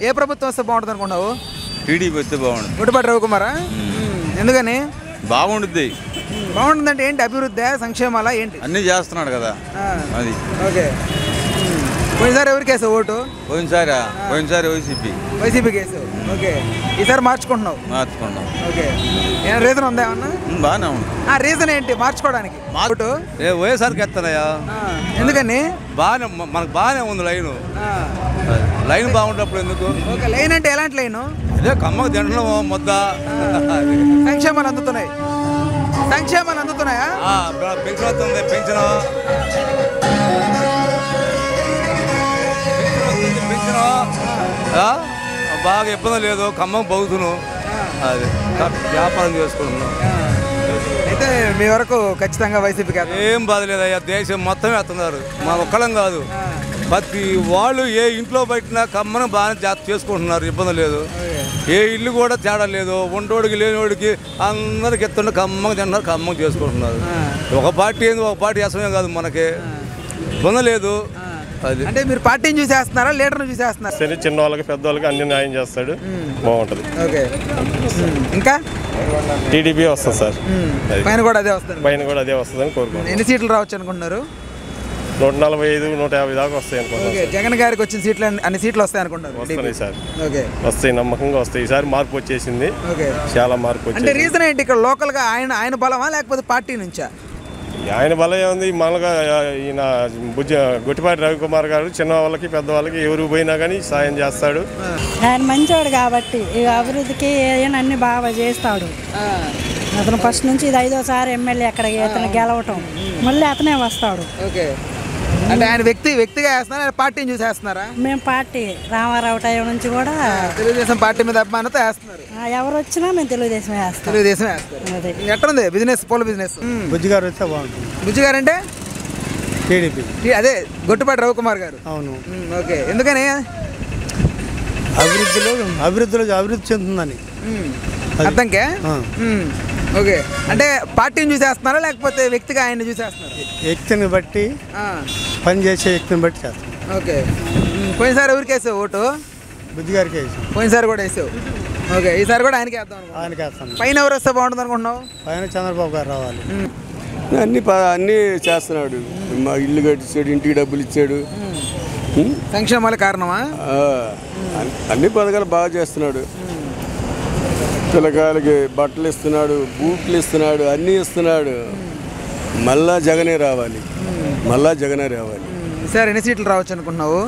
ఏ ప్రభుత్వం వస్తే బాగుంటుంది అనుకున్నావు టీడీపీ వస్తే బాగుండు గుడిపాటి రవికుమారా ఎందుకని బాగుండుద్ది బాగుంటుందంటే ఏంటి అభివృద్ధి సంక్షేమాల ఏంటి అన్నీ చేస్తున్నాడు కదా ఆ, అది ఓకే ఉమ్. పోయినసారి ఎవరికి వేసావు ఓటు పోయినసారి పోయినసారి వైసీపీ వైసీపీకి వేసావు ఓకే ఈసారి మార్చుకుంటున్నావు మార్చుకున్నాం ఓకే ఏమైనా రీజన్ ఉందా ఏమన్నా ఉమ్, బాగానే ఉంది ఆ రీజన్ ఏంటి మార్చుకోవడానికి ఓటు ఏ వైఎస్ఆర్కి ఎత్తానయ్యా ఆ, ఎందుకని బాగానే మ- మనకు బాగానే ఉంది లైన్ ఆ, లైన్ బాగుంటప్పుడు ఎందుకు ఓకే లైన్ అంటే ఎలాంటి లైన్ అదే కమ్మకు తింటడం ముద్ద అది. సంక్షేమాలు అందుతున్నాయి సంక్షేమాలు అందుతున్నాయా ఆ, బ- పెన్షన్ వస్తుంది పెన్షన్ పెన్షన్ ఆ, బాగా ఇబ్బంది లేదు ఖమ్మం బౌతును అది వ్యాపారం చేసుకుంటున్నాం అయితే మీ వరకు ఖచ్చితంగా వైసీపీకి వేద్దాం. ఏం బాధ లేదయ్యా దేశం మొత్తం వేస్తున్నారు మా ఒక్కడం కాదు ప్రతి వాళ్ళు ఏ ఇంట్లో బయటనా కమ్మను బాగానే జాగ్రత్త చేసుకుంటున్నారు ఇబ్బంది లేదు ఏ ఇల్లు కూడా తేడా లేదు ఉండోడికి లేనివాడికి అందరికి ఎత్తుండే కమ్మగా తింటున్నారు కమ్మగా చేసుకుంటున్నారు ఒక పార్టీ ఏంది ఒక పార్టీ చేస్తామే కాదు మనకి ఇబ్బంది లేదు అది అంటే మీరు పార్టీని చూసేస్తున్నారా లీడర్ని చూసేస్తున్నారా సరే చిన్న వాళ్ళకి పెద్ద వాళ్ళకి అన్ని న్యాయం చేస్తాడు బాగుంటుంది ఓకే ఇంకా టీడీపీ వస్తుంది సార్ అది. పైన కూడా అదే వస్తుంది పైన కూడా అదే వస్తుందని కోరుకుంటున్నాను ఎన్ని సీట్లు రావచ్చు అనుకుంటున్నారు నూట నలభై ఐదు నూట యాభై దాకా వస్తాయి అనుకుంటున్నాను ఓకే జగన్ గారికి వచ్చిన సీట్లు అన్ని- అన్ని సీట్లు వస్తాయి అనుకుంటున్నారు వస్తున్నాయి సార్ ఓకే వస్తాయి నమ్మకంగా వస్తాయి ఈసారి మార్పు వచ్చేసింది ఓకే చాలా మార్పు అంటే వచ్చేసింది రీజన్ ఏంటి ఇక్కడ లోకల్ గా ఆయన ఆయన బలమా లేకపోతే పార్టీ నుంచా ఆయన బలం ఏముంది మామూలుగా ఈయన బుజ్జ గుట్టిపాటి రవికుమార్ గారు చిన్న వాళ్ళకి పెద్ద వాళ్ళకి ఎవరు పోయినా కానీ సాయం చేస్తాడు ఆయన మంచోడు కాబట్టి ఈ అభివృద్ధికి ఏదైనా అన్ని బాగా చేస్తాడు అతను ఫస్ట్ నుంచి ఇది ఐదోసారి ఎమ్మెల్యే అక్కడ ఇతను గెలవటం మళ్ళీ అతనే వస్తాడు ఓకే అంటే ఆయన వ్యక్తి వ్యక్తిగా వేస్తున్నారా లేదా పార్టీని చూసి వేస్తున్నారా మేము పార్టీ రామారావు టైం నుంచి కూడా తెలుగుదేశం పార్టీ మీద అభిమానంతో వేస్తున్నారు ఆ, ఎవరు వచ్చినా మేము తెలుగుదేశం వేస్తాం తెలుగుదేశం వేస్తారు అదే ఎట్లుంది బిజినెస్ పూల బిజినెస్ బుజ్జి గారు వస్తే బాగుంటుంది బుజ్జి గారు అంటే టీడీపీ ఈ- అదే గొట్టుపాటి రవికుమార్ గారు అవును ఉమ్, ఓకే ఎందుకని అభివృద్ధిలో అభివృద్ధిలో అభివృద్ధి చెందుతుందని ఉమ్, అర్థంకే ఆ. ఉమ్, ఓకే అంటే పార్టీని చూసేస్తున్నారా లేకపోతే వ్యక్తిగా ఆయన్ని చూసేస్తున్నారు వ్యక్తిని బట్టి పని చేసే వ్యక్తిని బట్టి చేస్తాం ఓకే ఉమ్, పోయినసారి ఎవరికి వేసావు ఓటు బుజ్జి గారికి వేసాం పోయినసారి కూడా వేసావు ఓకే ఈసారి కూడా ఆయనకి వేద్దాం అనుకుంటున్నావు. ఆయనకి వేస్తాం పైన ఎవరు వస్తే బాగుంటుంది అనుకుంటున్నావు పైన చంద్రబాబు గారు రావాలి అన్ని ప- అన్ని చేస్తున్నాడు మా ఇల్లు కట్టించాడు ఇంటికి డబ్బులు ఇచ్చాడు ఉం? సంక్షేమాల కారణమా ఆ, అన్- అన్ని పథకాలు బాగా చేస్తున్నాడు పిల్లకాయలకి బట్టలు ఇస్తున్నాడు బూట్లు ఇస్తున్నాడు అన్నీ ఇస్తున్నాడు మళ్ళా జగనే రావాలి మళ్ళా జగనే రావాలి ఉమ్, ఈసారి ఎన్ని సీట్లు రావచ్చు అనుకుంటున్నావు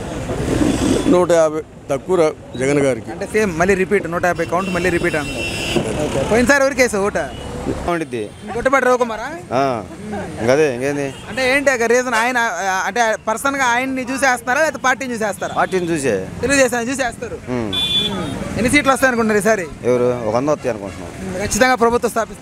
నూట యాభై తక్కువ రా జగన్ గారికి అంటే సేమ్ మళ్ళీ రిపీట్ నూట యాభై కౌంట్ మళ్ళీ రిపీట్ అంటావు ఓకే పోయినసారి ఎవరికి వేసావు ఓట బాగుండిద్ది గొట్టుపాటి రవికుమారా ఇంకదే ఇంకేంది అంటే ఏంటి రీజన్ ఆయన ఆ, అంటే పర్సన్ గా ఆయన్ని చూసేస్తున్నారా లేకపోతే పార్టీని చూసేస్తారా పార్టీని చూసే తెలుగుదేశం చూసేస్తారు ఎన్ని సీట్లు వస్తాయి అనుకుంటున్నారు ఈసారి ఎవరు ఒక వంద వస్తాయి అనుకుంటున్నాం ఖచ్చితంగా ప్రభుత్వం స్థాపిస్తారు